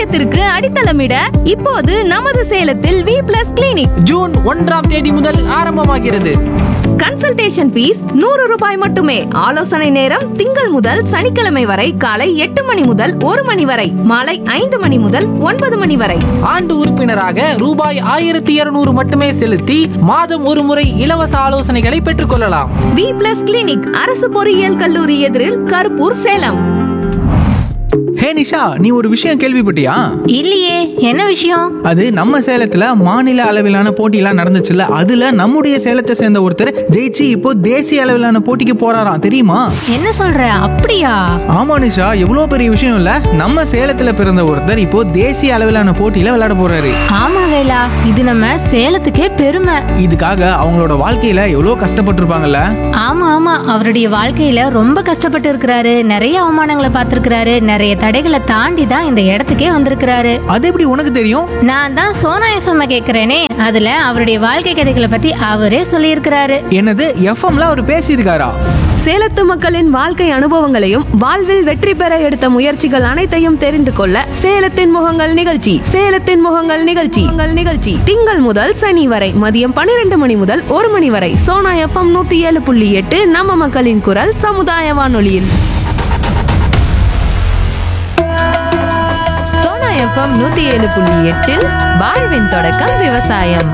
எதிர்காலத்திற்கு அடித்தளமிட இப்போது நமது சேலத்தில் வி பிளஸ் கிளினிக் ஜூன் ஒன்றாம் தேதி முதல் ஆரம்பமாகிறது கன்சல்டேஷன் ஃபீஸ் நூறு ரூபாய் மட்டுமே ஆலோசனை நேரம் திங்கள் முதல் சனிக்கிழமை வரை காலை எட்டு மணி முதல் ஒரு மணி வரை மாலை ஐந்து மணி முதல் ஒன்பது மணி வரை ஆண்டு உறுப்பினராக ரூபாய் ஆயிரத்தி இருநூறு மட்டுமே செலுத்தி மாதம் ஒரு முறை இலவச ஆலோசனைகளை பெற்றுக்கொள்ளலாம் வி பிளஸ் கிளினிக் அரசு பொறியியல் கல்லூரி எதிரில் கருப்பூர் சேலம் ஹே நிஷா நீ ஒரு விஷயம் கேள்விப்பட்டியா இல்லையே என்ன விஷயம் அது நம்ம சேலத்துல மாநில அளவிலான போட்டியெல்லாம் நடந்துச்சுல்ல அதுல நம்முடைய சேலத்தை சேர்ந்த ஒருத்தர் ஜெயிச்சு இப்போ தேசிய அளவிலான போட்டிக்கு போறாராம் தெரியுமா என்ன சொல்ற அப்படியா ஆமா நிஷா எவ்வளோ பெரிய விஷயம் இல்ல நம்ம சேலத்துல பிறந்த ஒருத்தர் இப்போ தேசிய அளவிலான போட்டியில விளையாட போறாரு ஆமா வேலா இது நம்ம சேலத்துக்கே பெருமை இதுக்காக அவங்களோட வாழ்க்கையில எவ்வளோ கஷ்டப்பட்டிருப்பாங்கல்ல ஆமா ஆமா அவருடைய வாழ்க்கையில ரொம்ப கஷ்டப்பட்டு இருக்கிறாரு நிறைய அவமானங்களை பார்த்திருக்கிறாரு நிறைய தடைகளை தாண்டி தான் இந்த இடத்துக்கே வந்திருக்கிறாரு அது எப்படி உனக்கு தெரியும் நான் தான் சோனா எஃப்எம் கேக்குறேனே அதுல அவருடைய வாழ்க்கை கதைகளை பத்தி அவரே சொல்லியிருக்கிறாரு என்னது எஃப்எம்ல அவர் பேசியிருக்காரா சேலத்து மக்களின் வாழ்க்கை அனுபவங்களையும் வாழ்வில் வெற்றி பெற எடுத்த முயற்சிகள் அனைத்தையும் தெரிந்து கொள்ள சேலத்தின் முகங்கள் நிகழ்ச்சி சேலத்தின் முகங்கள் நிகழ்ச்சி உங்கள் நிகழ்ச்சி திங்கள் முதல் சனி வரை மதியம் பன்னிரண்டு மணி முதல் ஒரு மணி வரை சோனா எஃப்எம் நூத்தி ஏழு புள்ளி எட்டு நம்ம மக்களின் குரல் சமுதாய வானொலியில் சோனா எஃப்எம் நூத்தி ஏழு புள்ளி எட்டில் வாழ்வின் தொடக்கம் விவசாயம்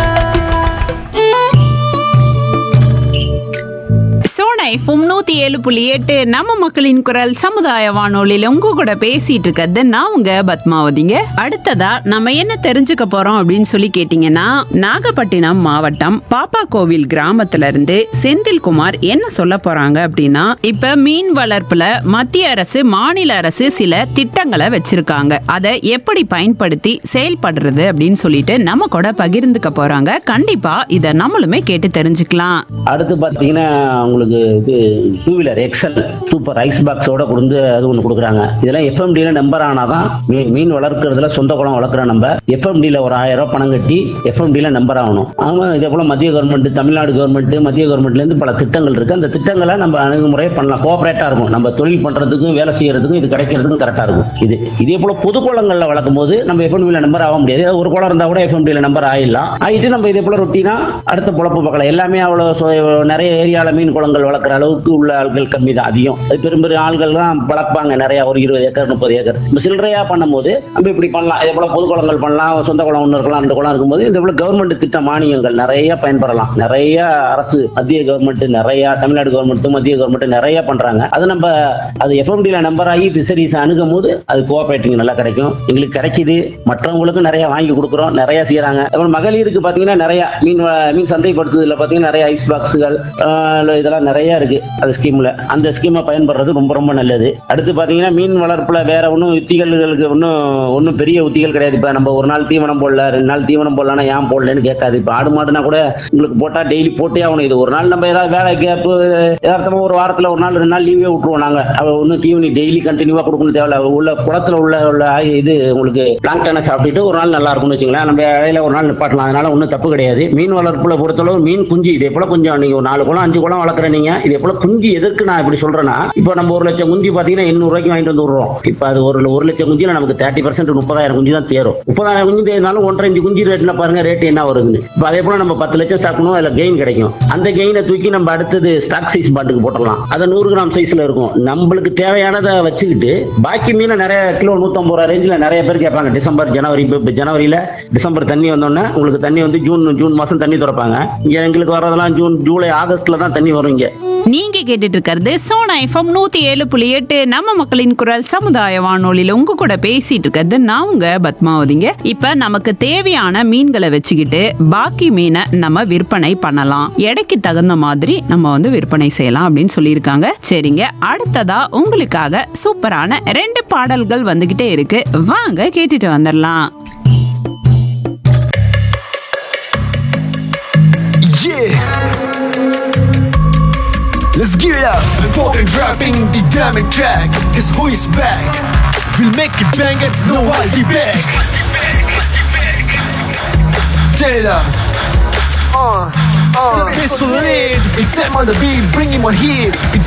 சோனா எஃப்எம் நூத்தி ஏழு புள்ளி எட்டு நம்ம மக்களின் குரல் சமுதாய வானொலியில உங்க கூட பேசிட்டு இருக்கிறது நான் உங்க பத்மாவதிங்க அடுத்ததா நம்ம என்ன தெரிஞ்சுக்க போறோம் அப்படின்னு சொல்லி கேட்டீங்கன்னா நாகப்பட்டினம் மாவட்டம் பாப்பா கோவில் கிராமத்துல இருந்து செந்தில்குமார் என்ன சொல்ல போறாங்க அப்படின்னா இப்ப மீன் வளர்ப்புல மத்திய அரசு மாநில அரசு சில திட்டங்களை வச்சிருக்காங்க அதை எப்படி பயன்படுத்தி செயல்படுறது அப்படின்னு சொல்லிட்டு நம்ம கூட பகிர்ந்துக்க போறாங்க கண்டிப்பா இதை நம்மளுமே கேட்டு தெரிஞ்சுக்கலாம் அடுத்து பார்த்தீங்கன்னா உங்களுக்கு இது two wheeler XL super ice பாக்ஸோட கொடுத்து அது ஒன்று கொடுக்குறாங்க இதெல்லாம் எஃப்எம்டியில் நம்பர் ஆனால் தான் மீன் மீன் வளர்க்குறதுல சொந்த குளம் வளர்க்குற நம்ம எஃப்எம்டியில் ஒரு ஆயிரம் ரூபாய் பணம் கட்டி எஃப்எம்டியில் நம்பர் ஆகணும் ஆமாம் இதே போல் மத்திய கவர்மெண்ட் தமிழ்நாடு கவர்மெண்ட் மத்திய கவர்மெண்ட்லேருந்து பல திட்டங்கள் இருக்குது அந்த திட்டங்களை நம்ம அணுகுமுறை பண்ணலாம் கோஆப்ரேட்டாக இருக்கும் நம்ம தொழில் பண்ணுறதுக்கும் வேலை செய்யறதுக்கும் இது கிடைக்கிறதுக்கும் கரெக்டாக இருக்கும் இது இதே போல் பொது குளங்களில் வளர்க்கும் போது நம்ம எஃப்எம்டியில் நம்பர் ஆக முடியாது ஏதாவது ஒரு குளம் இருந்தால் கூட எஃப்எம்டியில் நம்பர் ஆயிடலாம் ஆகிட்டு நம்ம இதே போல் ரொட்டீனா அடுத்த பொழப்பு பார்க்கலாம் எல்லாமே அவ்வளோ சொ- நிறைய ஏரியாவில் மீன் குளங்கள் வளர்க்குற அளவுக்கு உள்ள ஆள்கள் கம்மி தான் அதிகம் அது பெரும் பெரிய ஆள்கள் தான் வளர்ப்பாங்க நிறைய ஒரு இருபது ஏக்கர் முப்பது ஏக்கர் நம்ம சில்லறையா பண்ணும்போது நம்ம இப்படி பண்ணலாம் இதே போல பொது குளங்கள் பண்ணலாம் சொந்த குளம் ஒன்று இருக்கலாம் அந்த குளம் இருக்கும்போது இதே போல கவர்மெண்ட் திட்ட மானியங்கள் நிறைய பயன்படலாம் நிறைய அரசு மத்திய கவர்மெண்ட் நிறைய தமிழ்நாடு கவர்மெண்ட் மத்திய கவர்மெண்ட் நிறைய பண்றாங்க அது நம்ம அது எஃப்எம்டியில் நம்பர் ஆகி ஃபிஷரிஸ் அணுகும் போது அது கோஆபரேட்டிங் நல்லா கிடைக்கும் எங்களுக்கு கிடைக்குது மற்றவங்களுக்கும் நிறைய வாங்கி கொடுக்குறோம் நிறைய செய்யறாங்க அப்புறம் மகளிருக்கு பார்த்தீங்கன்னா நிறைய மீன் வ- மீன் சந்தைப்படுத்துதல பார்த்தீங்கன்னா நிறைய ஐஸ் பாக்ஸுகள் இதெல்லாம் நிறைய இருக்கு அந்த ஸ்கீம்ல அந்த ஸ்கீமை பயன்படுறது ரொம்ப ரொம்ப நல்லது அடுத்து பார்த்தீங்கன்னா மீன் வளர்ப்புல வேற ஒன்றும் உத்திகளுக்கு ஒன்றும் ஒன்றும் பெரிய உத்திகள் கிடையாது இப்போ நம்ம ஒரு நாள் தீவனம் போடல ரெண்டு நாள் தீவனம் போடலன்னா ஏன் போடலன்னு கேட்காது இப்போ ஆடு மாடுனா கூட உங்களுக்கு போட்டா டெய்லி போட்டே ஆகணும் இது ஒரு நாள் நம்ம ஏதாவது வேலை கேப்பு யதார்த்தமா ஒரு வாரத்துல ஒரு நாள் ரெண்டு நாள் லீவே விட்டுருவோம் நாங்க அவ ஒன்றும் தீவனி டெய்லி கண்டினியூவா கொடுக்கணும் தேவையில்ல உள்ள குளத்துல உள்ள உள்ள ஆய் இது உங்களுக்கு பிளாங்டனை சாப்பிட்டுட்டு ஒரு நாள் நல்லா இருக்கும்னு வச்சுங்களேன் நம்ம இடையில ஒரு நாள் நிப்பாட்டலாம் அதனால ஒன்றும் தப்பு கிடையாது மீன் வளர்ப்புல பொறுத்தளவு மீன் குஞ்சு இதே போல கொஞ்சம் நீங்க ஒரு நாலு குளம் அஞ்சு குளம் வளர்க்குற நீங்க இதே போல குஞ்சு எதற்கு நான் இப்படி சொல்றேன்னா இப்போ நம்ம ஒரு லட்சம் குஞ்சு பாத்தீங்கன்னா எண்ணூறு ரூபாய்க்கு வாங்கிட்டு வந்து விடுறோம் இப்போ அது ஒரு ஒரு லட்சம் குஞ்சுல நமக்கு தேர்ட்டி பர்சன்ட் முப்பதாயிரம் குஞ்சு தான் தேரும் முப்பதாயிரம் குஞ்சு தேர்னாலும் ஒன்றரை அஞ்சு குஞ்சு ரேட்ல பாருங்க ரேட் என்ன வருதுன்னு இப்போ அதே போல நம்ம பத்து லட்சம் ஸ்டாக்னும் அதுல கெயின் கிடைக்கும் அந்த கெயினை தூக்கி நம்ம அடுத்தது ஸ்டாக் சைஸ் பாட்டுக்கு போட்டுடலாம் அது நூறு கிராம் சைஸ்ல இருக்கும் நம்மளுக்கு தேவையானதை வச்சுக்கிட்டு பாக்கி மீனை நிறைய கிலோ நூத்தம்பது ரூபா ரேஞ்சில் நிறைய பேர் கேட்பாங்க டிசம்பர் ஜனவரி இப்போ இப்போ ஜனவரியில டிசம்பர் தண்ணி வந்தோடனே உங்களுக்கு தண்ணி வந்து ஜூன் ஜூன் மாசம் தண்ணி திறப்பாங்க இங்க எங்களுக்கு வரதெல்லாம் ஜூன் ஜூலை ஆகஸ்ட்ல தான் தண்ணி வரும் இங்க நீங்க கேட்டுட்டு இருக்கிறது சோனா எஃப்எம் நூத்தி ஏழு புள்ளி எட்டு நம்ம மக்களின் குரல் சமுதாய வானொலியில உங்க கூட பேசிட்டு இருக்கிறது நான் உங்க பத்மாவதிங்க இப்ப நமக்கு தேவையான மீன்களை வச்சுக்கிட்டு பாக்கி மீனை நம்ம விற்பனை பண்ணலாம் எடைக்கு தகுந்த மாதிரி நம்ம வந்து விற்பனை செய்யலாம் அப்படின்னு சொல்லியிருக்காங்க சரிங்க அடுத்ததா உங்களுக்காக சூப்பரான ரெண்டு பாடல்கள் வந்துகிட்டே இருக்கு வாங்க கேட்டுட்டு வந்துடலாம் Yeah. Let's gear it up. Important rapping the diamond track. Cause who is back? We'll make it bang it, no I'll be back. Turn it up. Uh, uh. It's so lit. It's them on the beat, bringing my heat. It's